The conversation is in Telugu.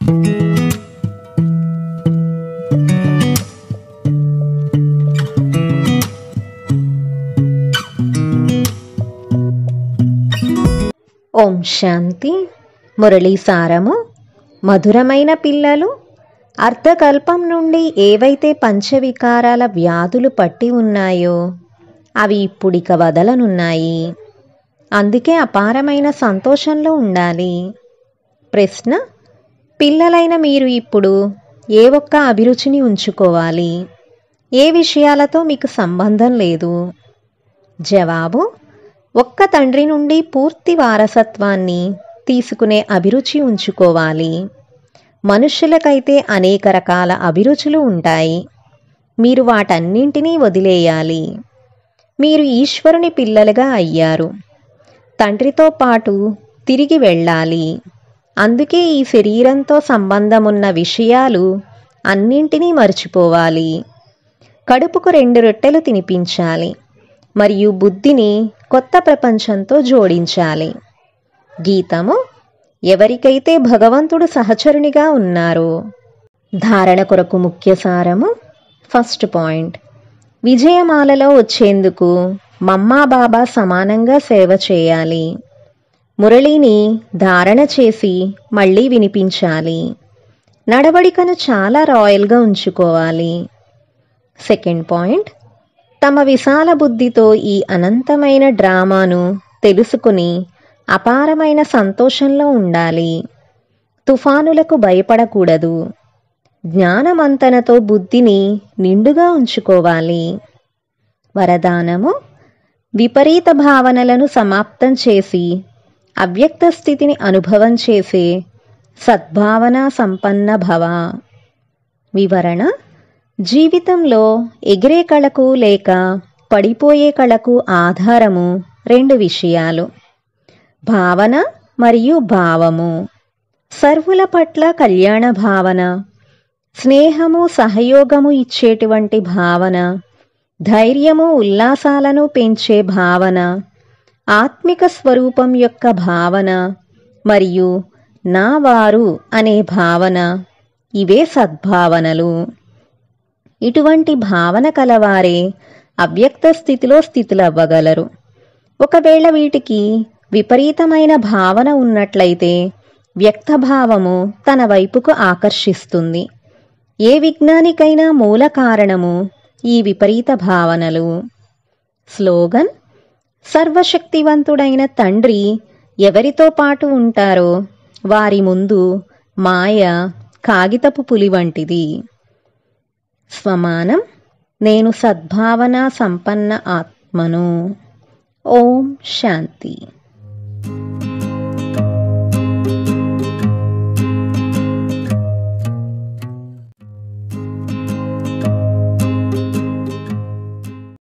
ఓం శాంతి మురళీ సారము మధురమైన పిల్లలు అర్ధకల్పం నుండి ఏవైతే పంచవికారాల వ్యాధులు పట్టి ఉన్నాయో అవి ఇప్పుడిక వదలనున్నాయి అందుకే అపారమైన సంతోషంలో ఉండాలి ప్రశ్న పిల్లలైన మీరు ఇప్పుడు ఏ ఒక్క అభిరుచిని ఉంచుకోవాలి ఏ విషయాలతో మీకు సంబంధం లేదు జవాబు ఒక్క తండ్రి నుండి పూర్తి వారసత్వాన్ని తీసుకునే అభిరుచి ఉంచుకోవాలి మనుష్యులకైతే అనేక రకాల అభిరుచులు ఉంటాయి మీరు వాటన్నింటినీ వదిలేయాలి మీరు ఈశ్వరుని పిల్లలుగా అయ్యారు తండ్రితో పాటు తిరిగి వెళ్ళాలి అందుకే ఈ శరీరంతో సంబంధమున్న విషయాలు అన్నింటినీ మర్చిపోవాలి కడుపుకు రెండు రొట్టెలు తినిపించాలి మరియు బుద్ధిని కొత్త ప్రపంచంతో జోడించాలి గీతము ఎవరికైతే భగవంతుడు సహచరునిగా ఉన్నారో ధారణ కొరకు ముఖ్య సారము ఫస్ట్ పాయింట్ విజయమాలలో వచ్చేందుకు మమ్మా బాబా సమానంగా సేవ చేయాలి మురళిని ధారణ చేసి మళ్ళీ వినిపించాలి నడవడికను చాలా రాయల్గా ఉంచుకోవాలి సెకండ్ పాయింట్ తమ విశాల బుద్ధితో ఈ అనంతమైన డ్రామాను తెలుసుకుని అపారమైన సంతోషంలో ఉండాలి తుఫానులకు భయపడకూడదు జ్ఞానమంతనతో బుద్ధిని నిండుగా ఉంచుకోవాలి వరదానము విపరీత భావనలను సమాప్తం చేసి అవ్యక్త స్థితిని అనుభవం చేసే సద్భావన సంపన్న భవ వివరణ జీవితంలో ఎగిరే కళకు లేక పడిపోయే కళకు ఆధారము రెండు విషయాలు భావన మరియు భావము సర్వుల పట్ల కళ్యాణ భావన స్నేహము సహయోగము ఇచ్చేటువంటి భావన ధైర్యము ఉల్లాసాలను పెంచే భావన ఆత్మిక స్వరూపం యొక్క భావన మరియు నా వారు అనే భావన ఇవే సద్భావనలు ఇటువంటి భావన కలవారే అవ్యక్త స్థితిలో స్థితులవ్వగలరు ఒకవేళ వీటికి విపరీతమైన భావన ఉన్నట్లయితే వ్యక్తభావము తన వైపుకు ఆకర్షిస్తుంది ఏ విజ్ఞానికైనా మూల కారణము ఈ విపరీత భావనలు స్లోగన్ సర్వశక్తివంతుడైన తండ్రి ఎవరితో పాటు ఉంటారో వారి ముందు మాయ కాగితపు పులి వంటిది స్వమానం నేను సద్భావన సంపన్న ఆత్మను ఓం శాంతి